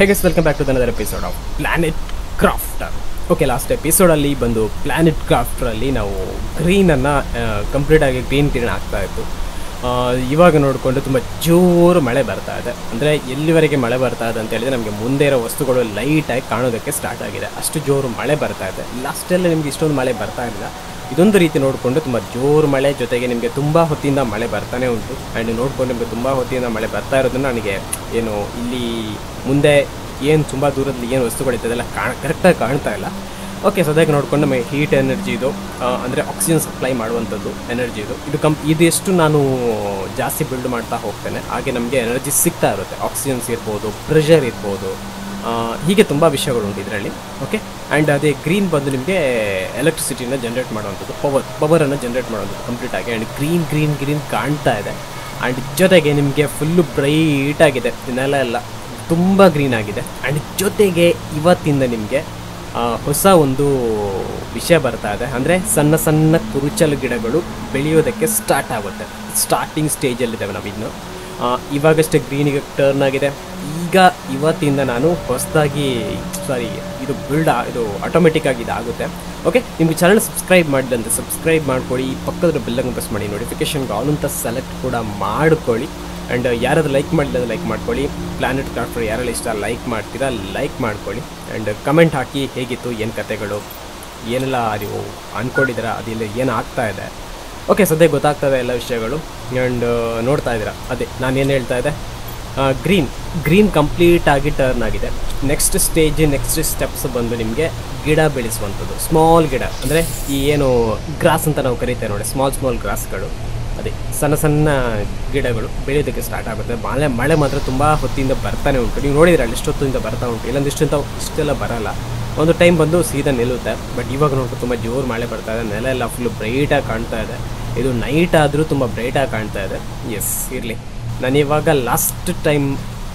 ಹೇಗೆ welcome back to another episode of Planet Crafter okay last ಎಪಿಸೋಡಲ್ಲಿ ಬಂದು Planet ಕ್ರಾಫ್ಟರಲ್ಲಿ ನಾವು ಗ್ರೀನನ್ನು ಕಂಪ್ಲೀಟಾಗಿ ಗ್ರೀನ್ ಗ್ರೀನ್ ಆಗ್ತಾ ಇತ್ತು ಆ, ಇವಾಗ ನೋಡಿಕೊಂಡು ತುಂಬ ಜೋರು ಮಳೆ ಬರ್ತಾ ಇದೆ ಅಂದರೆ ಎಲ್ಲಿವರೆಗೆ ಮಳೆ ಬರ್ತಾ ಇದೆ ಅಂತ ಹೇಳಿದ್ರೆ ನಮಗೆ ಮುಂದೆ ಇರೋ ವಸ್ತುಗಳು ಲೈಟಾಗಿ ಕಾಣೋದಕ್ಕೆ ಸ್ಟಾರ್ಟ್ ಆಗಿದೆ ಅಷ್ಟು ಜೋರು ಮಳೆ ಬರ್ತಾ ಇದೆ ಲಾಸ್ಟಲ್ಲಿ ನಿಮಗೆ ಇಷ್ಟೊಂದು ಮಳೆ ಬರ್ತಾ ಇಲ್ಲ ಇದೊಂದು ರೀತಿ ನೋಡಿಕೊಂಡು ತುಂಬ ಜೋರು ಮಳೆ ಜೊತೆಗೆ ನಿಮಗೆ ತುಂಬ ಹೊತ್ತಿಂದ ಮಳೆ ಬರ್ತಾನೆ ಉಂಟು ಆ್ಯಂಡ್ ನೋಡ್ಕೊಂಡು ನಿಮಗೆ ತುಂಬ ಹೊತ್ತಿಂದ ಮಳೆ ಬರ್ತಾ ಇರೋದನ್ನ ನನಗೆ ಏನು ಇಲ್ಲಿ ಮುಂದೆ ಏನು ತುಂಬ ದೂರದಲ್ಲಿ ಏನು ವಸ್ತುಗಳಿದೆ ಅದೆಲ್ಲ ಕಾಣ ಕರೆಕ್ಟಾಗಿ ಕಾಣ್ತಾ ಇಲ್ಲ ಓಕೆ ಸದ್ಯಕ್ಕೆ ನೋಡ್ಕೊಂಡು ನಮಗೆ ಹೀಟ್ ಎನರ್ಜಿ ಇದು ಅಂದರೆ ಆಕ್ಸಿಜನ್ ಸಪ್ಲೈ ಮಾಡುವಂಥದ್ದು ಎನರ್ಜಿ ಇದು ಇದು ಕಂ ಇದೆಷ್ಟು ನಾನು ಜಾಸ್ತಿ ಬಿಲ್ಡ್ ಮಾಡ್ತಾ ಹೋಗ್ತೇನೆ ಹಾಗೆ ನಮಗೆ ಎನರ್ಜಿ ಸಿಗ್ತಾ ಇರುತ್ತೆ ಆಕ್ಸಿಜನ್ಸ್ ಇರ್ಬೋದು ಪ್ರೆಷರ್ ಇರ್ಬೋದು ಆ, ಹೀಗೆ ತುಂಬ ವಿಷಯಗಳುಂಟು ಇದರಲ್ಲಿ ಓಕೆ ಆ್ಯಂಡ್ ಅದೇ ಗ್ರೀನ್ ಬಂದು ನಿಮಗೆ ಎಲೆಕ್ಟ್ರಿಸಿಟಿನ ಜನ್ರೇಟ್ ಮಾಡುವಂಥದ್ದು ಪವರ್ ಪವರನ್ನು ಜನ್ರೇಟ್ ಮಾಡುವಂಥದ್ದು ಕಂಪ್ಲೀಟ್ ಆಗಿ ಆ್ಯಂಡ್ ಗ್ರೀನ್ ಗ್ರೀನ್ ಗ್ರೀನ್ ಕಾಣ್ತಾ ಇದೆ ಆ್ಯಂಡ್ ಜೊತೆಗೆ ನಿಮಗೆ ಫುಲ್ಲು ಬ್ರೈಟ್ ಆಗಿದೆ ನೆಲ ಎಲ್ಲ ತುಂಬ ಗ್ರೀನ್ ಆಗಿದೆ ಆ್ಯಂಡ್ ಜೊತೆಗೆ ಇವತ್ತಿಂದ ನಿಮಗೆ ಹೊಸ ಒಂದು ವಿಷಯ ಬರ್ತಾ ಇದೆ ಅಂದರೆ ಸಣ್ಣ ಸಣ್ಣ ಕುರುಚಲು ಗಿಡಗಳು ಬೆಳೆಯೋದಕ್ಕೆ ಸ್ಟಾರ್ಟ್ ಆಗುತ್ತೆ ಸ್ಟಾರ್ಟಿಂಗ್ ಸ್ಟೇಜಲ್ಲಿದ್ದಾವೆ ನಾವಿನ್ನು ಆ, ಇವಾಗಷ್ಟೇ ಗ್ರೀನಿಗೆ ಟರ್ನ್ ಆಗಿದೆ ಈಗ ಇವತ್ತಿಂದ ನಾನು ಹೊಸದಾಗಿ ಸಾರಿ ಇದು ಬಿಲ್ಡ್ ಇದು ಆಟೋಮೆಟಿಕ್ ಆಗಿ ಇದಾಗುತ್ತೆ ಓಕೆ ನಿಮಗೆ ಚಾನಲ್ ಸಬ್ಸ್ಕ್ರೈಬ್ ಮಾಡಿಲ್ಲ ಅಂತ ಸಬ್ಸ್ಕ್ರೈಬ್ ಮಾಡ್ಕೊಳ್ಳಿ ಈ ಪಕ್ಕದ ಬೆಲ್ಲನ್ನು ಪ್ರೆಸ್ ಮಾಡಿ ನೋಟಿಫಿಕೇಶನ್ಗೆ ಆನ್ ಅಂತ ಸೆಲೆಕ್ಟ್ ಕೂಡ ಮಾಡ್ಕೊಳ್ಳಿ ಆ್ಯಂಡ್ ಯಾರಾದ್ರೂ ಲೈಕ್ ಮಾಡಿಲ್ಲ ಅಂದ್ರೆ ಲೈಕ್ ಮಾಡ್ಕೊಳ್ಳಿ ಪ್ಲಾನೆಟ್ ಕ್ರಾಫ್ಟರ್ ಯಾರೆಲ್ಲ ಇಷ್ಟ ಲೈಕ್ ಮಾಡ್ತೀರಾ ಲೈಕ್ ಮಾಡ್ಕೊಳ್ಳಿ ಆ್ಯಂಡ್ ಕಮೆಂಟ್ ಹಾಕಿ ಹೇಗಿತ್ತು ಏನು ಕತೆಗಳು ಏನೆಲ್ಲ ನೀವು ಅಂದ್ಕೊಂಡಿದ್ದೀರಾ ಅದೆಲ್ಲ ಏನು ಆಗ್ತಾ ಇದೆ ಓಕೆ ಸದ್ಯಕ್ಕೆ ಗೊತ್ತಾಗ್ತಾ ಇದೆ ಎಲ್ಲ ವಿಷಯಗಳು ಆ್ಯಂಡ್ ನೋಡ್ತಾ ಇದ್ದೀರಾ ಅದೇ ನಾನು ಏನು ಹೇಳ್ತಾ ಇದ್ದೆ ಗ್ರೀನ್ ಗ್ರೀನ್ ಕಂಪ್ಲೀಟ್ ಆಗಿ ಟರ್ನ್ ಆಗಿದೆ ನೆಕ್ಸ್ಟ್ ಸ್ಟೇಜ್ ನೆಕ್ಸ್ಟ್ ಸ್ಟೆಪ್ಸ್ ಬಂದು ನಿಮಗೆ ಗಿಡ ಬೆಳೆಸುವಂಥದ್ದು ಸ್ಮಾಲ್ ಗಿಡ ಅಂದರೆ ಈ ಏನು ಗ್ರಾಸ್ ಅಂತ ನಾವು ಕರಿತೇವೆ ನೋಡಿ ಸ್ಮಾಲ್ ಸ್ಮಾಲ್ ಗ್ರಾಸ್ಗಳು ಅದೇ ಸಣ್ಣ ಸಣ್ಣ ಗಿಡಗಳು ಬೆಳೆಯೋದಕ್ಕೆ ಸ್ಟಾರ್ಟ್ ಆಗುತ್ತೆ ಮಳೆ ಮಳೆ ಮಾತ್ರ ತುಂಬ ಹೊತ್ತಿಂದ ಬರ್ತಾನೆ ಉಂಟು ನೀವು ನೋಡಿದ್ರೆ ಇಷ್ಟೊತ್ತಿಂದ ಬರ್ತಾ ಉಂಟು ಇಲ್ಲೊಂದು ಇಷ್ಟಂತ ಇಷ್ಟೆಲ್ಲ ಬರಲ್ಲ ಒಂದು ಟೈಮ್ ಬಂದು ಸೀದಾ ನಿಲ್ಲುತ್ತೆ ಬಟ್ ಇವಾಗ ನೋಡ್ತು ತುಂಬ ಜೋರು ಮಳೆ ಬರ್ತಾ ಇದೆ ನೆಲ ಎಲ್ಲ ಫುಲ್ ಬ್ರೈಟಾಗಿ ಕಾಣ್ತಾ ಇದೆ ಇದು ನೈಟ್ ಆದರೂ ತುಂಬ ಬ್ರೈಟಾಗಿ ಕಾಣ್ತಾ ಇದೆ ಎಸ್ ಇರಲಿ ನಾನು ಇವಾಗ ಲಾಸ್ಟ್ ಟೈಮ್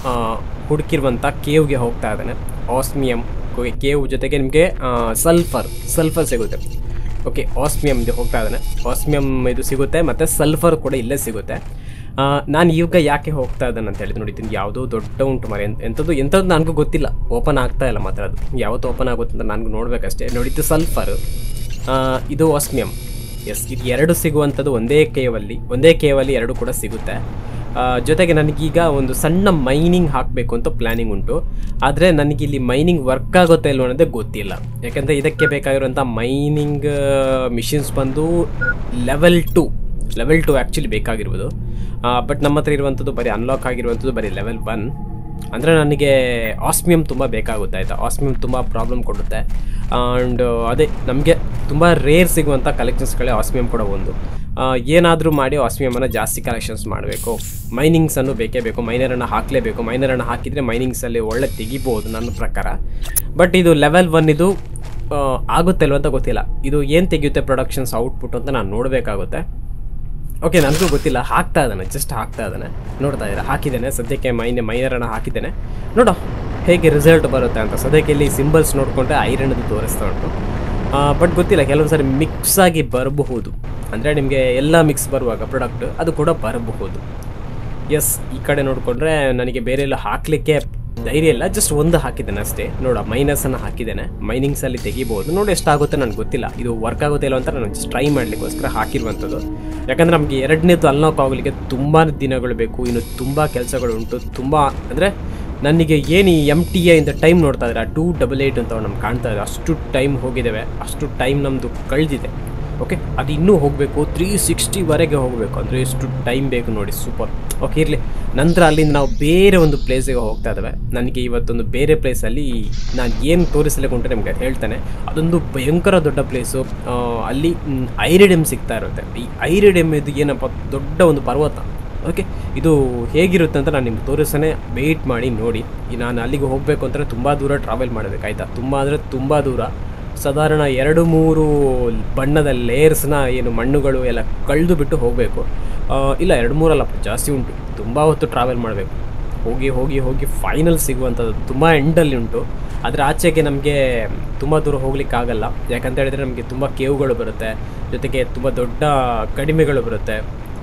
ಹುಡುಕಿರುವಂಥ ಕೇವ್ಗೆ ಹೋಗ್ತಾ ಇದ್ದಾನೆ ಆಸ್ಮಿಯಂ ಕೇವ್ ಜೊತೆಗೆ ನಿಮಗೆ ಸಲ್ಫರ್ ಸಲ್ಫರ್ ಸಿಗುತ್ತೆ ಓಕೆ ಆಸ್ಮಿಯಮ್ ಇದು ಹೋಗ್ತಾ ಇದ್ದಾನೆ ಆಸ್ಮಿಯಮ್ ಇದು ಸಿಗುತ್ತೆ ಮತ್ತು ಸಲ್ಫರ್ ಕೂಡ ಇಲ್ಲೇ ಸಿಗುತ್ತೆ ಆ, ನಾನು ಈಗ ಯಾಕೆ ಹೋಗ್ತಾ ಇದ್ದಾನೆ ಅಂತ ಹೇಳಿದ್ದು ನೋಡಿದ್ದೀನಿ ಯಾವುದೋ ದೊಡ್ಡ ಉಂಟು ಮರೆ ಎಂತ- ಎಂಥದ್ದು ಎಂಥದ್ದು ನನಗೂ ಗೊತ್ತಿಲ್ಲ ಓಪನ್ ಆಗ್ತಾ ಇಲ್ಲ ಮಾತ್ರ ಅದು ಯಾವತ್ತು ಓಪನ್ ಆಗುತ್ತೆ ಅಂತ ನನಗೂ ನೋಡಬೇಕಷ್ಟೇ ನೋಡಿದ್ದು ಸಲ್ಫರ್ ಇದು ಆಸ್ಮಿಯಮ್ ಎಸ್ ಇದು ಎರಡು ಸಿಗುವಂಥದ್ದು ಒಂದೇ ಕೇವಲ್ಲಿ ಒಂದೇ ಕೇವಲ್ಲಿ ಎರಡು ಕೂಡ ಸಿಗುತ್ತೆ ಆ, ಜೊತೆಗೆ ನನಗೀಗ ಒಂದು ಸಣ್ಣ ಮೈನಿಂಗ್ ಹಾಕಬೇಕು ಅಂತ ಪ್ಲ್ಯಾನಿಂಗ್ ಉಂಟು ಆದರೆ ನನಗಿಲ್ಲಿ ಮೈನಿಂಗ್ ವರ್ಕ್ ಆಗುತ್ತೆ ಇಲ್ವೋ ಅನ್ನೋದೇ ಗೊತ್ತಿಲ್ಲ ಯಾಕಂದರೆ ಇದಕ್ಕೆ ಬೇಕಾಗಿರುವಂಥ ಮೈನಿಂಗ್ ಮಿಷಿನ್ಸ್ ಬಂದು level two level two actually ಬೇಕಾಗಿರ್ಬೋದು ಬಟ್ ನಮ್ಮ ಹತ್ರ ಇರುವಂಥದ್ದು ಬರೀ ಅನ್ಲಾಕ್ ಆಗಿರುವಂಥದ್ದು ಬರೀ ಲೆವೆಲ್ ಒನ್ ಅಂದರೆ ನನಗೆ ಆಸ್ಮಿಯಮ್ ತುಂಬ ಬೇಕಾಗುತ್ತೆ ಆಯಿತಾ ಆಸ್ಮಿಯಮ್ ತುಂಬ ಪ್ರಾಬ್ಲಮ್ ಕೊಡುತ್ತೆ ಆ್ಯಂಡ್ ಅದೇ ನಮಗೆ ತುಂಬ ರೇರ್ ಸಿಗುವಂಥ ಕಲೆಕ್ಷನ್ಸ್ಗಳೇ ಆಸ್ಮಿಯಮ್ ಕೂಡ ಒಂದು ಏನಾದರೂ ಮಾಡಿ ಆಸ್ಮಿಯಮನ್ನು ಜಾಸ್ತಿ ಕಲೆಕ್ಷನ್ಸ್ ಮಾಡಬೇಕು ಮೈನಿಂಗ್ಸನ್ನು ಬೇಕೇ ಬೇಕು ಮೈನರನ್ನು ಹಾಕಲೇಬೇಕು ಮೈನರನ್ನು ಹಾಕಿದರೆ ಮೈನಿಂಗ್ಸಲ್ಲಿ ಒಳ್ಳೆ ತೆಗಿಬೋದು ನನ್ನ ಪ್ರಕಾರ ಬಟ್ ಇದು ಲೆವೆಲ್ ಒನ್ ಇದು ಆ, ಆಗುತ್ತೆ ಅಲ್ವ ಅಂತ ಗೊತ್ತಿಲ್ಲ ಇದು ಏನು ತೆಗೆಯುತ್ತೆ ಪ್ರೊಡಕ್ಷನ್ಸ್ ಔಟ್ಪುಟ್ ಅಂತ ನಾನು ನೋಡಬೇಕಾಗುತ್ತೆ ಓಕೆ ನನಗೂ ಗೊತ್ತಿಲ್ಲ ಹಾಕ್ತಾ ಇದ್ದಾನೆ ಜಸ್ಟ್ ಹಾಕ್ತಾ ಇದ್ದಾನೆ ನೋಡ್ತಾ ಇದ್ದಾರೆ ಹಾಕಿದ್ದೇನೆ ಸದ್ಯಕ್ಕೆ ಮೈನ್ ಮೈನರನ್ನು ಹಾಕಿದ್ದೇನೆ ನೋಡೋ ಹೇಗೆ ರಿಸಲ್ಟ್ ಬರುತ್ತೆ ಅಂತ ಸದ್ಯಕ್ಕೆ ಇಲ್ಲಿ ಸಿಂಬಲ್ಸ್ ನೋಡಿಕೊಂಡ್ರೆ ಐರನ್ದು ತೋರಿಸ್ತಾ ಉಂಟು ಬಟ್ ಗೊತ್ತಿಲ್ಲ ಕೆಲವೊಂದು ಸಾರಿ ಮಿಕ್ಸ್ ಆಗಿ ಬರಬಹುದು ಅಂದರೆ ನಿಮಗೆ ಎಲ್ಲ ಮಿಕ್ಸ್ ಬರುವಾಗ ಪ್ರಾಡಕ್ಟ್ ಅದು ಕೂಡ ಬರಬಹುದು ಎಸ್ ಈ ಕಡೆ ನೋಡಿಕೊಂಡ್ರೆ ನನಗೆ ಬೇರೆ ಎಲ್ಲ ಹಾಕಲಿಕ್ಕೆ ಧೈರ್ಯ ಇಲ್ಲ ಜಸ್ಟ್ ಒಂದು ಹಾಕಿದ್ದೇನೆ ಅಷ್ಟೇ ನೋಡ ಮೈನಸನ್ನು ಹಾಕಿದ್ದೇನೆ ಮೈನಿಂಗ್ಸಲ್ಲಿ ತೆಗಿಬೋದು ನೋಡಿ ಎಷ್ಟಾಗುತ್ತೆ ನನಗೆ ಗೊತ್ತಿಲ್ಲ ಇದು ವರ್ಕ್ ಆಗುತ್ತೆ ಇಲ್ಲ ಅಂತ ನಾನು ಜಸ್ಟ್ ಟ್ರೈ ಮಾಡಲಿಕ್ಕೋಸ್ಕರ ಹಾಕಿರುವಂಥದ್ದು ಯಾಕಂದರೆ ನಮಗೆ ಎರಡನೇದು ಅನ್ಲಾಕ್ ಆಗಲಿಕ್ಕೆ ತುಂಬ ದಿನಗಳು ಬೇಕು ಇನ್ನು ತುಂಬ ಕೆಲಸಗಳು ಉಂಟು ತುಂಬ ಅಂದರೆ ನನಗೆ ಏನು ಈ ಎಮ್ ಟಿ ಇಂದ ಟೈಮ್ ನೋಡ್ತಾ ಇದ್ದಾರೆ ಟೂ ಡಬಲ್ ಏಯ್ಟ್ ಅಂತ ನಮ್ಗೆ ಕಾಣ್ತಾ ಇದೆ ಅಷ್ಟು ಟೈಮ್ ಹೋಗಿದ್ದೇವೆ ಅಷ್ಟು ಟೈಮ್ ನಮ್ಮದು ಕಳೆದಿದೆ ಓಕೆ ಅದು ಇನ್ನೂ ಹೋಗಬೇಕು ತ್ರೀ ಸಿಕ್ಸ್ಟಿವರೆಗೆ ಹೋಗಬೇಕು ಅಂದರೆ ಎಷ್ಟು ಟೈಮ್ ಬೇಕು ನೋಡಿ ಸೂಪರ್ ಓಕೆ ಇರಲಿ ನಂತರ ಅಲ್ಲಿಂದ ನಾವು ಬೇರೆ ಒಂದು ಪ್ಲೇಸಿಗೆ ಹೋಗ್ತಾ ಇದ್ದಾವೆ ನನಗೆ ಇವತ್ತೊಂದು ಬೇರೆ ಪ್ಲೇಸಲ್ಲಿ ನಾನು ಏನು ತೋರಿಸಲಿಕ್ಕೆ ಉಂಟು ನಿಮಗೆ ಹೇಳ್ತಾನೆ ಅದೊಂದು ಭಯಂಕರ ದೊಡ್ಡ ಪ್ಲೇಸು ಅಲ್ಲಿ ಐರಿಡಿಯಮ್ ಸಿಗ್ತಾ ಇರುತ್ತೆ ಈ ಐರಿಡಿಯಮ್ ಇದು ಏನಪ್ಪ ದೊಡ್ಡ ಒಂದು ಪರ್ವತ ಓಕೆ ಇದು ಹೇಗಿರುತ್ತೆ ಅಂತ ನಾನು ನಿಮ್ಗೆ ತೋರಿಸೋನೆ ವೆಯ್ಟ್ ಮಾಡಿ ನೋಡಿ ಈ ನಾನು ಅಲ್ಲಿಗೆ ಹೋಗಬೇಕು ಅಂತಂದರೆ ತುಂಬ ದೂರ ಟ್ರಾವೆಲ್ ಮಾಡಬೇಕಾಯ್ತಾ ತುಂಬ ಅಂದರೆ ತುಂಬ ದೂರ ಸಾಧಾರಣ ಎರಡು ಮೂರು ಬಣ್ಣದ ಲೇಯರ್ಸ್ನ ಏನು ಮಣ್ಣುಗಳು ಎಲ್ಲ ಕಳೆದು ಬಿಟ್ಟು ಹೋಗಬೇಕು ಇಲ್ಲ ಎರಡು ಮೂರಲ್ಲ ಜಾಸ್ತಿ ಉಂಟು ತುಂಬ ಹೊತ್ತು ಟ್ರಾವೆಲ್ ಮಾಡಬೇಕು ಹೋಗಿ ಹೋಗಿ ಹೋಗಿ ಫೈನಲ್ ಸಿಗುವಂಥದ್ದು ತುಂಬ ಎಂಡಲ್ಲಿ ಉಂಟು ಅದರ ಆಚೆಗೆ ನಮಗೆ ತುಂಬ ದೂರ ಹೋಗ್ಲಿಕ್ಕಾಗಲ್ಲ ಯಾಕಂತ ಹೇಳಿದರೆ ನಮಗೆ ತುಂಬ ಕೇವುಗಳು ಬರುತ್ತೆ ಜೊತೆಗೆ ತುಂಬ ದೊಡ್ಡ ಕಡಿಮೆಗಳು ಬರುತ್ತೆ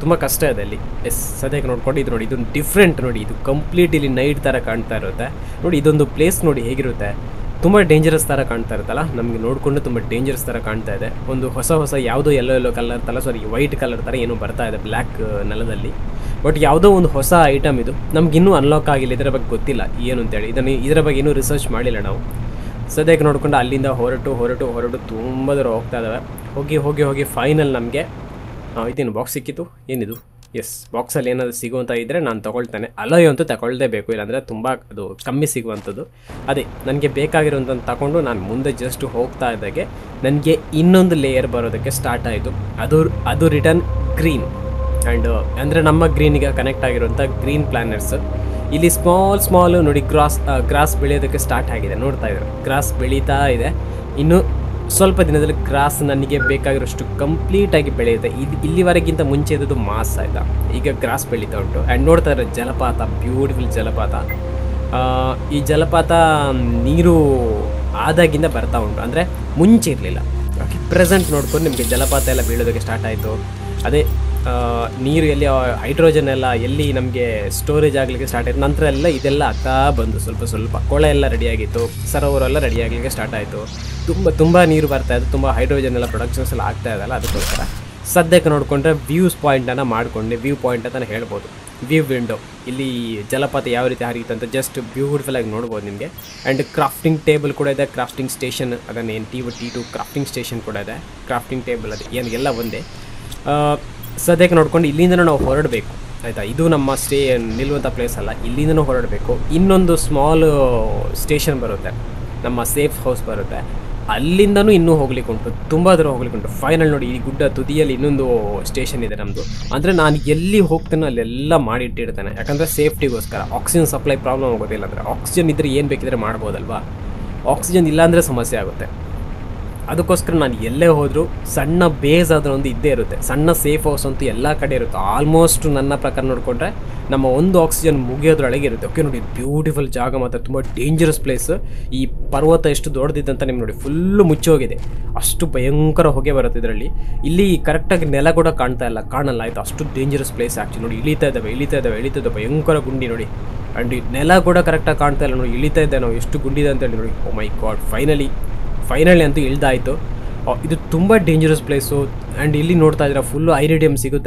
ತುಂಬ ಕಷ್ಟ ಇದೆ ಅಲ್ಲಿ ಎಸ್ ಸದ್ಯಕ್ಕೆ ನೋಡ್ಕೊಂಡು ಇದು ನೋಡಿ ಇದೊಂದು ಡಿಫ್ರೆಂಟ್ ನೋಡಿ ಇದು ಕಂಪ್ಲೀಟ್ ಇಲ್ಲಿ ನೈಟ್ ಥರ ಕಾಣ್ತಾ ಇರುತ್ತೆ ನೋಡಿ ಇದೊಂದು ಪ್ಲೇಸ್ ನೋಡಿ ಹೇಗಿರುತ್ತೆ ತುಂಬ ಡೇಂಜರಸ್ ಥರ ಕಾಣ್ತಾ ಇರುತ್ತಲ್ಲ ನಮಗೆ ನೋಡಿಕೊಂಡು ತುಂಬ ಡೇಂಜರಸ್ ಥರ ಕಾಣ್ತಾ ಇದೆ ಒಂದು ಹೊಸ ಹೊಸ ಯಾವುದೋ ಎಲ್ಲೋ ಎಲ್ಲೋ ಕಲರ್ ಥರ ಸಾರಿ ವೈಟ್ ಕಲರ್ ಥರ ಏನೋ ಬರ್ತಾ ಇದೆ ಬ್ಲ್ಯಾಕ್ ನೆಲದಲ್ಲಿ ಬಟ್ ಯಾವುದೋ ಒಂದು ಹೊಸ ಐಟಮ್ ಇದು ನಮ್ಗೆ ಇನ್ನೂ ಅನ್ಲಾಕ್ ಆಗಿಲ್ಲ ಇದರ ಬಗ್ಗೆ ಗೊತ್ತಿಲ್ಲ ಏನು ಅಂತೇಳಿ ಇದನ್ನು ಇದರ ಬಗ್ಗೆ ಇನ್ನೂ ರಿಸರ್ಚ್ ಮಾಡಿಲ್ಲ ನಾವು ಸದ್ಯಕ್ಕೆ ನೋಡ್ಕೊಂಡು ಅಲ್ಲಿಂದ ಹೊರಟು ಹೊರಟು ಹೊರಟು ತುಂಬ ದೂರ ಹೋಗ್ತಾ ಇದ್ದಾವೆ ಹೋಗಿ ಹೋಗಿ ಹೋಗಿ ಫೈನಲ್ ನಮಗೆ ಇದೇನು ಬಾಕ್ಸ್ ಸಿಕ್ಕಿತ್ತು ಏನಿದು ಎಸ್ ಬಾಕ್ಸಲ್ಲಿ ಏನಾದರೂ ಸಿಗುವಂಥ ಇದ್ದರೆ ನಾನು ತೊಗೊಳ್ತೇನೆ ಅಲೋಯ್ ಅಂತೂ ತಗೊಳ್ಳದೇ ಬೇಕು ಇಲ್ಲಾಂದರೆ ತುಂಬ ಅದು ಕಮ್ಮಿ ಸಿಗುವಂಥದ್ದು ಅದೇ ನನಗೆ ಬೇಕಾಗಿರೋಂಥದ್ದು ತಗೊಂಡು ನಾನು ಮುಂದೆ ಜಸ್ಟ್ ಹೋಗ್ತಾ ಇದ್ದಾಗೆ ನನಗೆ ಇನ್ನೊಂದು ಲೇಯರ್ ಬರೋದಕ್ಕೆ ಸ್ಟಾರ್ಟ್ ಆಯಿತು ಅದು ಅದು ರಿಟರ್ನ್ ಗ್ರೀನ್ ಆ್ಯಂಡ್ ಅಂದರೆ ನಮ್ಮ ಗ್ರೀನಿಗೆ ಕನೆಕ್ಟ್ ಆಗಿರುವಂಥ ಗ್ರೀನ್ ಪ್ಲಾನೆಟ್ಸ್ ಇಲ್ಲಿ ಸ್ಮಾಲ್ ಸ್ಮಾಲ್ ನೋಡಿ ಗ್ರಾಸ್ ಗ್ರಾಸ್ ಬೆಳೆಯೋದಕ್ಕೆ ಸ್ಟಾರ್ಟ್ ಆಗಿದೆ ನೋಡ್ತಾ ಇದ್ದಾರೆ ಗ್ರಾಸ್ ಬೆಳೀತಾ ಇದೆ ಇನ್ನು ಸ್ವಲ್ಪ ದಿನದಲ್ಲಿ ಗ್ರಾಸ್ ನನಗೆ ಬೇಕಾಗಿರೋಷ್ಟು ಕಂಪ್ಲೀಟಾಗಿ ಬೆಳೆಯುತ್ತೆ ಇದು ಇಲ್ಲಿವರೆಗಿಂತ ಮುಂಚೆ ಇದ್ದದ್ದು ಮಾಸ್ ಆಯಿತಾ ಈಗ ಗ್ರಾಸ್ ಬೆಳೀತಾ ಉಂಟು ಆ್ಯಂಡ್ ನೋಡ್ತಾ ಇದ್ದಾರೆ ಜಲಪಾತ ಬ್ಯೂಟಿಫುಲ್ ಜಲಪಾತ ಆ, ಈ ಜಲಪಾತ ನೀರು ಆದಾಗಿಂದ ಬರ್ತಾ ಉಂಟು ಅಂದರೆ ಮುಂಚೆ ಇರಲಿಲ್ಲ ಓಕೆ ಪ್ರೆಸೆಂಟ್ ನೋಡ್ಕೊಂಡು ನಿಮಗೆ ಜಲಪಾತ ಎಲ್ಲ ಬೀಳೋದಕ್ಕೆ ಸ್ಟಾರ್ಟ್ ಆಯಿತು ಅದೇ ಆ, ನೀರು ಎಲ್ಲಿ ಹೈಡ್ರೋಜನ್ ಎಲ್ಲ ಎಲ್ಲಿ ನಮಗೆ ಸ್ಟೋರೇಜ್ ಆಗಲಿಕ್ಕೆ ಸ್ಟಾರ್ಟ್ ಆಯಿತು ನಂತರ ಎಲ್ಲ ಇದೆಲ್ಲ ಆಗ್ತಾ ಬಂದು ಸ್ವಲ್ಪ ಸ್ವಲ್ಪ ಕೊಳೆ ಎಲ್ಲ ರೆಡಿಯಾಗಿತ್ತು ಸರೋವರ ಎಲ್ಲ ರೆಡಿ ಆಗಲಿಕ್ಕೆ ಸ್ಟಾರ್ಟ್ ಆಯಿತು ತುಂಬ ತುಂಬ ನೀರು ಬರ್ತಾ ಇದೆ ತುಂಬ ಹೈಡ್ರೋಜನ್ ಎಲ್ಲ ಪ್ರೊಡಕ್ಷನ್ಸ್ ಎಲ್ಲ ಆಗ್ತಾ ಇದಲ್ಲ ಅದಕ್ಕೋಸ್ಕರ ಸದ್ಯಕ್ಕೆ ನೋಡಿಕೊಂಡ್ರೆ ವ್ಯೂಸ್ ಪಾಯಿಂಟನ್ನು ಮಾಡಿಕೊಂಡೆ ವ್ಯೂ ಪಾಯಿಂಟ್ ಅಂತಲೇ ಹೇಳ್ಬೋದು ವ್ಯೂ ವಿಂಡೋ ಇಲ್ಲಿ ಜಲಪಾತ ಯಾವ ರೀತಿ ಹರಿಯುತ್ತೆ ಅಂತ ಜಸ್ಟ್ ಬ್ಯೂಟಿಫುಲ್ ಆಗಿ ನೋಡ್ಬೋದು ನಿಮಗೆ ಆ್ಯಂಡ್ ಕ್ರಾಫ್ಟಿಂಗ್ ಟೇಬಲ್ ಕೂಡ ಇದೆ ಕ್ರಾಫ್ಟಿಂಗ್ ಸ್ಟೇಷನ್ ಅದನ್ನು ಏನು T T two crafting station ಕೂಡ ಇದೆ ಕ್ರಾಫ್ಟಿಂಗ್ ಟೇಬಲ್ ಅದು ಏನು ಎಲ್ಲ ಒಂದೇ ಆ, ಸದ್ಯಕ್ಕೆ ನೋಡ್ಕೊಂಡು ಇಲ್ಲಿಂದ ನಾವು ಹೊರಡಬೇಕು ಆಯಿತಾ ಇದು ನಮ್ಮ ಸ್ಟೇ ನಿಲ್ಲುವಂಥ ಪ್ಲೇಸ್ ಅಲ್ಲ ಇಲ್ಲಿಂದನೂ ಹೊರಡಬೇಕು ಇನ್ನೊಂದು ಸ್ಮಾಲ್ ಸ್ಟೇಷನ್ ಬರುತ್ತೆ ನಮ್ಮ ಸೇಫ್ ಹೌಸ್ ಬರುತ್ತೆ ಅಲ್ಲಿಂದನೂ ಇನ್ನೂ ಹೋಗ್ಲಿಕ್ಕೆ ಉಂಟು ತುಂಬ ದೂರ ಹೋಗ್ಲಿಕ್ಕೆ ಉಂಟು ಫೈನಲ್ ನೋಡಿ ಈ ಗುಡ್ಡ ತುದಿಯಲ್ಲಿ ಇನ್ನೊಂದು ಸ್ಟೇಷನ್ ಇದೆ ನಮ್ಮದು ಅಂದರೆ ನಾನು ಎಲ್ಲಿ ಹೋಗ್ತೇನೋ ಅಲ್ಲೆಲ್ಲ ಮಾಡಿಟ್ಟಿರ್ತೇನೆ ಯಾಕಂದರೆ ಸೇಫ್ಟಿಗೋಸ್ಕರ ಆಕ್ಸಿಜನ್ ಸಪ್ಲೈ ಪ್ರಾಬ್ಲಮ್ ಆಗೋದಿಲ್ಲ ಅಂದರೆ ಆಕ್ಸಿಜನ್ ಇದ್ದರೆ ಏನು ಬೇಕಿದ್ರೆ ಮಾಡ್ಬೋದಲ್ವಾ ಆಕ್ಸಿಜನ್ ಇಲ್ಲಾಂದರೆ ಸಮಸ್ಯೆ ಆಗುತ್ತೆ ಅದಕ್ಕೋಸ್ಕರ ನಾನು ಎಲ್ಲೇ ಹೋದರೂ ಸಣ್ಣ ಬೇಸ್ ಆದರೂ ಒಂದು ಇದ್ದೇ ಇರುತ್ತೆ ಸಣ್ಣ ಸೇಫ್ ಹೌಸ್ ಅಂತೂ ಎಲ್ಲ ಕಡೆ ಇರುತ್ತೆ ಆಲ್ಮೋಸ್ಟ್ ನನ್ನ ಪ್ರಕಾರ ನೋಡಿಕೊಂಡ್ರೆ ನಮ್ಮ ಒಂದು ಆಕ್ಸಿಜನ್ ಮುಗಿಯೋದ್ರೊಳಗೆ ಇರುತ್ತೆ ಓಕೆ ನೋಡಿ ಬ್ಯೂಟಿಫುಲ್ ಜಾಗ ಮಾತ್ರ ತುಂಬ ಡೇಂಜರಸ್ ಪ್ಲೇಸ್ ಈ ಪರ್ವತ ಎಷ್ಟು ದೊಡ್ಡದಿದ್ದಂತ ನಿಮ್ಗೆ ನೋಡಿ ಫುಲ್ಲು ಮುಚ್ಚೋಗಿದೆ ಅಷ್ಟು ಭಯಂಕರ ಹೊಗೆ ಬರುತ್ತೆ ಇದರಲ್ಲಿ ಇಲ್ಲಿ ಕರೆಕ್ಟಾಗಿ ನೆಲ ಕೂಡ ಕಾಣ್ತಾ ಇಲ್ಲ ಕಾಣಲ್ಲ ಆಯಿತು ಅಷ್ಟು ಡೇಂಜರಸ್ ಪ್ಲೇಸ್ ಆ್ಯಕ್ಚುಲಿ ನೋಡಿ ಇಳಿತಾ ಇದ್ದಾವೆ ಇಳಿತಾ ಇದ್ದಾವೆ ಇಳಿತಾ ಇದ್ದಾವೆ ಭಯಂಕರ ಗುಂಡಿ ನೋಡಿ ಆ್ಯಂಡ್ ಈ ನೆಲ ಕೂಡ ಕರೆಕ್ಟಾಗಿ ಕಾಣ್ತಾ ಇಲ್ಲ ನೋಡಿ ಇಳಿತಾ ಇದ್ದೆ ನಾವು ಎಷ್ಟು ಗುಂಡಿದೆ ಅಂತೇಳಿ ನೋಡಿ oh my god finally finally ಅಂತೂ ಇಳ್ದಾಯಿತು ಇದು ತುಂಬ ಡೇಂಜರಸ್ ಪ್ಲೇಸು ಆ್ಯಂಡ್ ಇಲ್ಲಿ ನೋಡ್ತಾ ಇದ್ರೆ ಫುಲ್ಲು ಐರೇಡಿಯಮ್ ಸಿಗುತ್ತೆ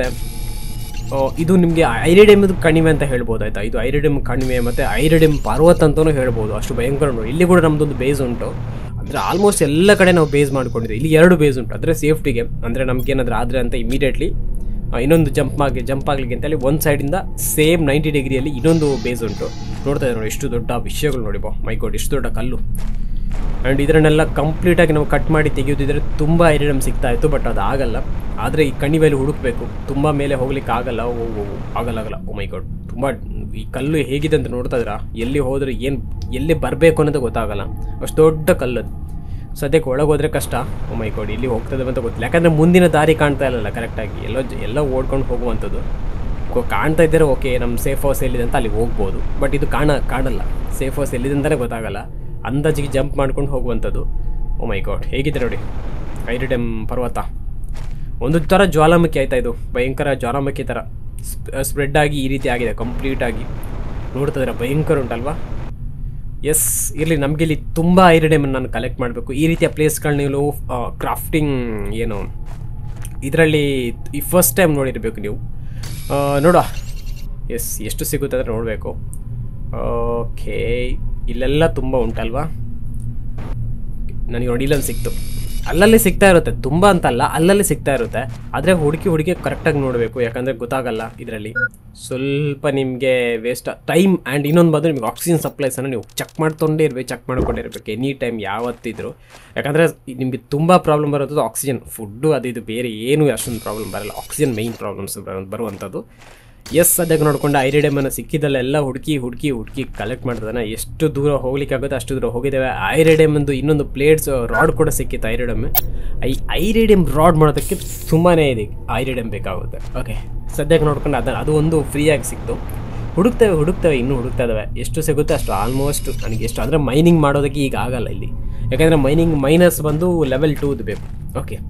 ಆ, ಇದು ನಿಮಗೆ ಐರೇಡಿಯಮ್ದು ಕಣಿವೆ ಅಂತ ಹೇಳ್ಬೋದು ಆಯ್ತಾ ಇದು ಐರೇಡಿಯಮ್ ಕಣಿವೆ ಮತ್ತು ಐರೇಡಿಯಮ್ ಪರ್ವತ ಅಂತಲೂ ಹೇಳ್ಬೋದು ಅಷ್ಟು ಭಯಂಕರ ನೋಡಿ ಇಲ್ಲಿ ಕೂಡ ನಮ್ಮದೊಂದು ಬೇಸ್ ಉಂಟು ಅಂದರೆ ಆಲ್ಮೋಸ್ಟ್ ಎಲ್ಲ ಕಡೆ ನಾವು ಬೇಸ್ ಮಾಡ್ಕೊಂಡಿದ್ದೀವಿ ಇಲ್ಲಿ ಎರಡು ಬೇಸ್ ಉಂಟು ಅಂದರೆ ಸೇಫ್ಟಿಗೆ ಅಂದರೆ ನಮ್ಗೇನಾದ್ರೂ ಆದರೆ ಅಂತ ಇಮಿಡಿಯೇಟ್ಲಿ ಇನ್ನೊಂದು ಜಂಪ್ ಆಗಿ ಜಂಪ್ ಆಗಲಿಕ್ಕೆ ಅಂತೇಳಿ ಒಂದು ಸೈಡಿಂದ ಸೇಮ್ ನೈಂಟಿ ಡಿಗ್ರಿಯಲ್ಲಿ ಇನ್ನೊಂದು ಬೇಸ್ ಉಂಟು ನೋಡ್ತಾ ಇದ್ದಾರೆ ನೋಡಿ ಎಷ್ಟು ದೊಡ್ಡ ವಿಷಯಗಳು ನೋಡಿ ಬಾ ಮೈಕೋಡ್ ಎಷ್ಟು ದೊಡ್ಡ ಕಲ್ಲು ಆ್ಯಂಡ್ ಇದನ್ನೆಲ್ಲ ಕಂಪ್ಲೀಟಾಗಿ ನಾವು ಕಟ್ ಮಾಡಿ ತೆಗೆಯೋದಿದ್ರೆ ತುಂಬ ಐರಡಮ್ ಸಿಗ್ತಾ ಇತ್ತು ಬಟ್ ಅದು ಆಗಲ್ಲ ಆದರೆ ಈ ಕಣಿವೆಯಲ್ಲಿ ಹುಡುಕಬೇಕು ತುಂಬ ಮೇಲೆ ಹೋಗ್ಲಿಕ್ಕೆ ಆಗಲ್ಲ ಓ ಓ, ಓ, ಆಗಲ್ಲ ಆಗಲ್ಲ ಓ ಮೈ ಗಾಡ್ ತುಂಬ ಈ ಕಲ್ಲು ಹೇಗಿದೆ ಅಂತ ನೋಡ್ತಾ ಇದ್ದೀರಾ ಎಲ್ಲಿ ಹೋದರೆ ಏನು ಎಲ್ಲಿ ಬರಬೇಕು ಅನ್ನೋದು ಗೊತ್ತಾಗಲ್ಲ ಅಷ್ಟು ದೊಡ್ಡ ಕಲ್ಲು ಅದು ಸದ್ಯಕ್ಕೆ ಒಳಗೆ ಹೋದರೆ ಕಷ್ಟ ಓ ಮೈ ಗಾಡ್ ಇಲ್ಲಿ ಹೋಗ್ತದೆ ಅಂತ ಗೊತ್ತಿಲ್ಲ ಯಾಕಂದರೆ ಮುಂದಿನ ದಾರಿ ಕಾಣ್ತಾ ಇಲ್ಲಲ್ಲ ಕರೆಕ್ಟಾಗಿ ಎಲ್ಲೋ ಜ- ಎಲ್ಲ ಓಡ್ಕೊಂಡು ಹೋಗುವಂಥದ್ದು ಕೊ- ಕಾಣ್ತಾ ಇದ್ದರೆ ಓಕೆ ನಮ್ಮ ಸೇಫ್ ಹೌಸ್ ಎಲ್ಲಿದೆ ಅಂತ ಅಲ್ಲಿಗೆ ಹೋಗ್ಬೋದು ಬಟ್ ಇದು ಕಾಣ ಕಾಣಲ್ಲ ಸೇಫ್ ಹೌಸ್ ಎಲ್ಲಿದೆ ಅಂತಲೇ ಗೊತ್ತಾಗಲ್ಲ ಅಂದಾಜಿಗೆ ಜಂಪ್ ಮಾಡ್ಕೊಂಡು ಹೋಗುವಂಥದ್ದು ಓ ಮೈ ಗಾಡ್ ಹೇಗಿದೆ ನೋಡಿ ಐರಿಡಮ್ ಪರ್ವತ ಒಂದು ಥರ ಜ್ವಾಲಾಮುಖಿ ಆಯ್ತಾ ಇದು ಭಯಂಕರ ಜ್ವಾಲಾಮುಖಿ ಥರ ಸ್ಪ್ರೆಡ್ ಆಗಿ ಈ ರೀತಿ ಆಗಿದೆ ಕಂಪ್ಲೀಟಾಗಿ ನೋಡ್ತಾ ಇದ್ರೆ ಭಯಂಕರ ಉಂಟಲ್ವಾ ಎಸ್ ಇರಲಿ ನಮಗೆ ಇಲ್ಲಿ ತುಂಬ ಐರಿಡಮ್ ನಾನು ಕಲೆಕ್ಟ್ ಮಾಡಬೇಕು ಈ ರೀತಿಯ ಪ್ಲೇಸ್ಗಳನ್ನ ನೀವು ಕ್ರಾಫ್ಟಿಂಗ್ ಏನು ಇದರಲ್ಲಿ ಈ ಫಸ್ಟ್ ಟೈಮ್ ನೋಡಿರಬೇಕು ನೀವು ಆ, ನೋಡುವ ಎಸ್ ಎಷ್ಟು ಸಿಗುತ್ತೆ ಅಂದರೆ ನೋಡಬೇಕು ಓಕೆ ಇಲ್ಲೆಲ್ಲ ತುಂಬ ಉಂಟಲ್ವಾ ನನಗೆ ನೋಡಿ ಇಲ್ಲೊಂದು ಸಿಕ್ತು ಅಲ್ಲಲ್ಲಿ ಸಿಗ್ತಾ ಇರುತ್ತೆ ತುಂಬ ಅಂತಲ್ಲ ಅಲ್ಲಲ್ಲಿ ಸಿಗ್ತಾ ಇರುತ್ತೆ ಆದರೆ ಹುಡುಕಿ ಹುಡುಕಿ ಕರೆಕ್ಟಾಗಿ ನೋಡಬೇಕು ಯಾಕಂದರೆ ಗೊತ್ತಾಗಲ್ಲ ಇದರಲ್ಲಿ ಸ್ವಲ್ಪ ನಿಮಗೆ ವೇಸ್ಟ್ ಟೈಮ್ ಆ್ಯಂಡ್ ಇನ್ನೊಂದು ಬಂದು ನಿಮಗೆ ಆಕ್ಸಿಜನ್ ಸಪ್ಲೈಸನ್ನು ನೀವು ಚೆಕ್ ಮಾಡ್ಕೊಂಡೇ ಇರಬೇಕು ಚೆಕ್ ಮಾಡ್ಕೊಂಡಿರ್ಬೇಕು ಎನಿ ಟೈಮ್ ಯಾವತ್ತಿದ್ರು ಯಾಕಂದರೆ ನಿಮಗೆ ತುಂಬ ಪ್ರಾಬ್ಲಮ್ ಬರೋದು ಆಕ್ಸಿಜನ್ ಫುಡ್ಡು ಅದು ಇದು ಬೇರೆ ಏನು ಅಷ್ಟೊಂದು ಪ್ರಾಬ್ಲಮ್ ಬರಲ್ಲ ಆಕ್ಸಿಜನ್ ಮೈನ್ ಪ್ರಾಬ್ಲಮ್ಸ್ ಬರುವಂಥದ್ದು ಎಸ್ ಅದಕ್ಕೆ ನೋಡ್ಕೊಂಡು ಐರಿಡಮನ್ನು ಸಿಕ್ಕಿದಲ್ಲೆಲ್ಲ ಹುಡುಕಿ ಹುಡುಕಿ ಹುಡುಕಿ ಕಲೆಕ್ಟ್ ಮಾಡ್ತದಾನೆ ಎಷ್ಟು ದೂರ ಹೋಗ್ಲಿಕ್ಕೆ ಆಗುತ್ತೆ ಅಷ್ಟು ದೂರ ಹೋಗಿದ್ದೇವೆ ಐರಿಡಮಂದು ಇನ್ನೊಂದು ಪ್ಲೇಟ್ಸ್ ರಾಡ್ ಕೂಡ ಸಿಕ್ಕಿತ್ತು ಐರಿಡಮ್ ಐ ಐರಿಡಿಯಮ್ ರಾಡ್ ಮಾಡೋದಕ್ಕೆ ತುಂಬಾ ಇದೆ ಐರಿಡಮ್ ಬೇಕಾಗುತ್ತೆ ಓಕೆ ಸದ್ಯಕ್ಕೆ ನೋಡ್ಕೊಂಡು ಅದನ್ನು ಅದು ಒಂದು ಫ್ರೀಯಾಗಿ ಸಿಕ್ತು ಹುಡುಕ್ತೇವೆ ಹುಡುಕ್ತೇವೆ ಇನ್ನೂ ಹುಡುಕ್ತಾ ಇದ್ದಾವೆ ಎಷ್ಟು ಸಿಗುತ್ತೆ ಅಷ್ಟು ಆಲ್ಮೋಸ್ಟ್ ನನಗೆ ಎಷ್ಟು ಅಂದರೆ ಮೈನಿಂಗ್ ಮಾಡೋದಕ್ಕೆ ಈಗ ಆಗಲ್ಲ ಇಲ್ಲಿ ಯಾಕಂದರೆ ಮೈನಿಂಗ್ ಮೈನಸ್ ಬಂದು ಲೆವೆಲ್ ಟೂದು ಬೇಕು ಓಕೆ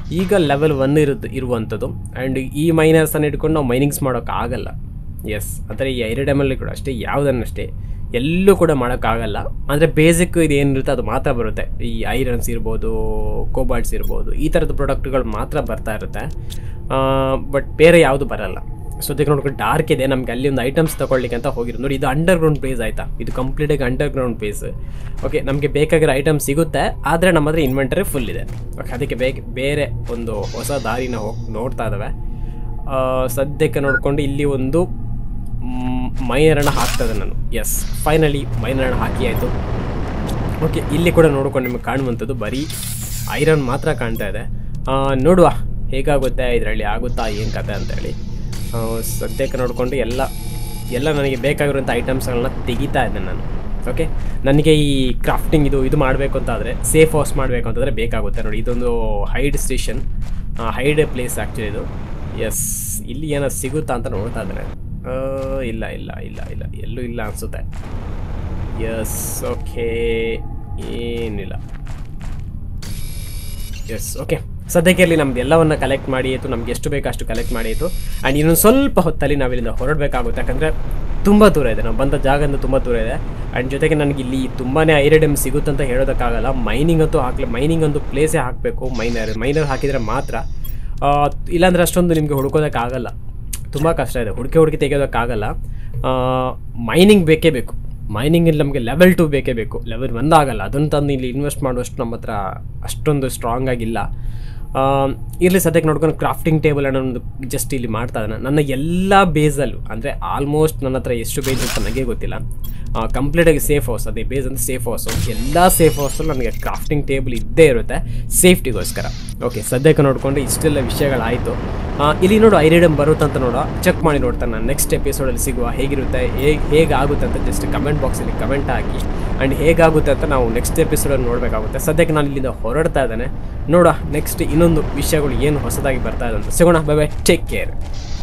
ಈಗ ಲೆವೆಲ್ ಒನ್ ಇರುತ್ತೆ ಇರುವಂಥದ್ದು ಆ್ಯಂಡ್ ಈ ಮೈನರ್ಸನ್ನು ಇಟ್ಕೊಂಡು ನಾವು ಮೈನಿಂಗ್ಸ್ ಮಾಡೋಕ್ಕಾಗಲ್ಲ ಎಸ್ ಅಂದರೆ ಈ ಐರಡಮಲ್ಲಿ ಕೂಡ ಅಷ್ಟೇ ಯಾವುದನ್ನಷ್ಟೇ ಎಲ್ಲೂ ಕೂಡ ಮಾಡೋಕ್ಕಾಗಲ್ಲ ಅಂದರೆ ಬೇಸಿಕ್ ಇದು ಏನಿರುತ್ತೆ ಅದು ಮಾತ್ರ ಬರುತ್ತೆ ಈ ಐರನ್ಸ್ ಇರ್ಬೋದು ಕೋಬಾಲ್ಟ್ಸ್ ಇರ್ಬೋದು ಈ ಥರದ ಪ್ರಾಡಕ್ಟ್ಗಳು ಮಾತ್ರ ಬರ್ತಾ ಇರುತ್ತೆ ಬಟ್ ಬೇರೆ ಯಾವುದು ಬರಲ್ಲ ಸೊ ಅದಕ್ಕೆ ನೋಡ್ಕೊಂಡು ಡಾರ್ಕ್ ಇದೆ ನಮಗೆ ಅಲ್ಲಿ ಒಂದು ಐಟಮ್ಸ್ ತೊಗೊಳ್ಲಿಕ್ಕೆ ಅಂತ ಹೋಗಿರೋದು ನೋಡಿ ಇದು ಅಂಡರ್ ಗ್ರೌಂಡ್ ಪ್ಲೇಸ್ ಆಯಿತಾ ಇದು ಕಂಪ್ಲೀಟಾಗಿ ಅಂಡರ್ ಗ್ರೌಂಡ್ ಪ್ಲೇಸ್ ಓಕೆ ನಮಗೆ ಬೇಕಾಗಿರೋ ಐಟಮ್ ಸಿಗುತ್ತೆ ಆದರೆ ನಮ್ಮ ಹತ್ರ ಇನ್ವೆಂಟರಿ ಫುಲ್ ಇದೆ ಓಕೆ ಅದಕ್ಕೆ ಬೇಗ ಬೇರೆ ಒಂದು ಹೊಸ ದಾರಿನ ಹೋಗಿ ನೋಡ್ತಾ ಇದ್ದಾವೆ ಆ, ಸದ್ಯಕ್ಕೆ ನೋಡಿಕೊಂಡು ಇಲ್ಲಿ ಒಂದು ಮೈನರನ್ನು ಹಾಕ್ತದೆ ನಾನು ಎಸ್ ಫೈನಲಿ ಮೈನರನ್ನು ಹಾಕಿ ಆಯಿತು ಓಕೆ ಇಲ್ಲಿ ಕೂಡ ನೋಡ್ಕೊಂಡು ನಿಮಗೆ ಕಾಣುವಂಥದ್ದು ಬರೀ ಐರನ್ ಮಾತ್ರ ಕಾಣ್ತಾ ಇದೆ ಆ, ನೋಡುವ ಹೇಗಾಗುತ್ತೆ ಇದರಲ್ಲಿ ಆಗುತ್ತಾ ಏನು ಕತೆ ಅಂತೇಳಿ ಆ, ಸದ್ಯಕ್ಕೆ ನೋಡಿಕೊಂಡು ಎಲ್ಲ ಎಲ್ಲ ನನಗೆ ಬೇಕಾಗಿರುವಂಥ ಐಟಮ್ಸ್ಗಳನ್ನ ತೆಗಿತಾ ಇದ್ದೇನೆ ನಾನು ಓಕೆ ನನಗೆ ಈ ಕ್ರಾಫ್ಟಿಂಗ್ ಇದು ಇದು ಮಾಡಬೇಕು ಅಂತಾದರೆ ಸೇಫ್ ಹೌಸ್ ಮಾಡಬೇಕು ಅಂತಂದರೆ ಬೇಕಾಗುತ್ತೆ ನೋಡಿ ಇದೊಂದು hide station hide place actually ಇದು ಎಸ್ ಇಲ್ಲಿ ಏನೋ ಸಿಗುತ್ತಾ ಅಂತ ನೋಡ್ತಾ ಇದ್ದೇನೆ ಆ, ಇಲ್ಲ ಇಲ್ಲ ಇಲ್ಲ ಇಲ್ಲ ಎಲ್ಲೂ ಇಲ್ಲ ಅನಿಸುತ್ತೆ ಎಸ್ ಓಕೆ ಏನಿಲ್ಲ ಎಸ್ ಓಕೆ ಸದ್ಯಕ್ಕೆ ಇಲ್ಲಿ ನಮ್ದು ಎಲ್ಲವನ್ನ ಕಲೆಕ್ಟ್ ಮಾಡಿ ಆಯಿತು ನಮ್ಗೆ ಎಷ್ಟು ಬೇಕು ಅಷ್ಟು ಕಲೆಕ್ಟ್ ಮಾಡಿ ಆಯಿತು ಆ್ಯಂಡ್ ಇನ್ನೊಂದು ಸ್ವಲ್ಪ ಹೊತ್ತಲ್ಲಿ ನಾವು ಇಲ್ಲಿಂದ ಹೊರಡಬೇಕಾಗುತ್ತೆ ಯಾಕಂದರೆ ತುಂಬ ದೂರ ಇದೆ ನಾವು ಬಂದ ಜಾಗದಿಂದ ತುಂಬ ದೂರ ಇದೆ ಆ್ಯಂಡ್ ಜೊತೆಗೆ ನನಗೆ ಇಲ್ಲಿ ತುಂಬಾ ಐರಡಮ್ ಸಿಗುತ್ತಂತ ಹೇಳೋದಕ್ಕಾಗಲ್ಲ ಮೈನಿಂಗ್ ಅಂತೂ ಹಾಕ್ಲಿ ಮೈನಿಂಗ್ ಒಂದು ಪ್ಲೇಸೇ ಹಾಕಬೇಕು ಮೈನರ್ ಮೈನರ್ ಹಾಕಿದರೆ ಮಾತ್ರ ಆ, ಇಲ್ಲಾಂದ್ರೆ ಅಷ್ಟೊಂದು ನಿಮಗೆ ಹುಡ್ಕೋದಕ್ಕಾಗಲ್ಲ ತುಂಬ ಕಷ್ಟ ಇದೆ ಹುಡುಕಿ ಹುಡುಕಿ ತೆಗೆಯೋದಕ್ಕಾಗಲ್ಲ ಮೈನಿಂಗ್ ಬೇಕೇ ಬೇಕು ಮೈನಿಂಗಲ್ಲಿ ನಮಗೆ ಲೆವೆಲ್ ಟು ಬೇಕೇ ಬೇಕು ಲೆವೆಲ್ ಒನ್ ಆಗಲ್ಲ ಅದನ್ನು ತಂದು ಇಲ್ಲಿ ಇನ್ವೆಸ್ಟ್ ಮಾಡುವಷ್ಟು ನಮ್ಮ ಹತ್ರ ಅಷ್ಟೊಂದು ಸ್ಟ್ರಾಂಗ್ ಆಗಿಲ್ಲ ಇರಲಿ ಸದ್ಯಕ್ಕೆ ನೋಡ್ಕೊಂಡು ಕ್ರಾಫ್ಟಿಂಗ್ ಟೇಬಲ್ ಅನ್ನೋ ಒಂದು ಜಸ್ಟ್ ಇಲ್ಲಿ ಮಾಡ್ತಾ ಇದ್ದಾನೆ ನನ್ನ ಎಲ್ಲ ಬೇಸಲ್ಲೂ ಅಂದರೆ ಆಲ್ಮೋಸ್ಟ್ ನನ್ನ ಹತ್ರ ಎಷ್ಟು ಬೇಸ್ ಅಂತ ನನಗೆ ಗೊತ್ತಿಲ್ಲ ಕಂಪ್ಲೀಟಾಗಿ ಸೇಫ್ ಹೌಸ್ ಅದೇ ಬೇಸ್ ಅಂದರೆ ಸೇಫ್ ಹೌಸು ಎಲ್ಲ ಸೇಫ್ ಹೌಸಲ್ಲಿ ನನಗೆ ಕ್ರಾಫ್ಟಿಂಗ್ ಟೇಬಲ್ ಇದ್ದೇ ಇರುತ್ತೆ ಸೇಫ್ಟಿಗೋಸ್ಕರ ಓಕೆ ಸದ್ಯಕ್ಕೆ ನೋಡಿಕೊಂಡು ಇಷ್ಟೆಲ್ಲ ವಿಷಯಗಳಾಯಿತು ಆ, ಇಲ್ಲಿ ನೋಡು ಐರಿಡಮ್ ಬರುತ್ತಂತ ನೋಡೋ ಚೆಕ್ ಮಾಡಿ ನೋಡ್ತಾನೆ ನಾನು ನೆಕ್ಸ್ಟ್ ಎಪಿಸೋಡಲ್ಲಿ ಸಿಗುವ ಹೇಗಿರುತ್ತೆ ಹೇಗೆ ಹೇಗಾಗುತ್ತೆ ಅಂತ ಜಸ್ಟ್ ಕಮೆಂಟ್ ಬಾಕ್ಸಲ್ಲಿ ಕಮೆಂಟ್ ಹಾಕಿ ಆ್ಯಂಡ್ ಹೇಗಾಗುತ್ತೆ ಅಂತ ನಾವು ನೆಕ್ಸ್ಟ್ ಎಪಿಸೋಡಲ್ಲಿ ನೋಡಬೇಕಾಗುತ್ತೆ ಸದ್ಯಕ್ಕೆ ನಾನು ಇಲ್ಲಿಂದ ಹೊರಡ್ತಾ ಇದ್ದಾನೆ ನೋಡ ನೆಕ್ಸ್ಟ್ ಇನ್ನೊಂದು ವಿಷಯಗಳು ಏನು ಹೊಸದಾಗಿ ಬರ್ತಾ ಇದೆ ಅಂತ ಸಿಗೋಣ ಬೈ ಬೈ ಟೇಕ್ ಕೇರ್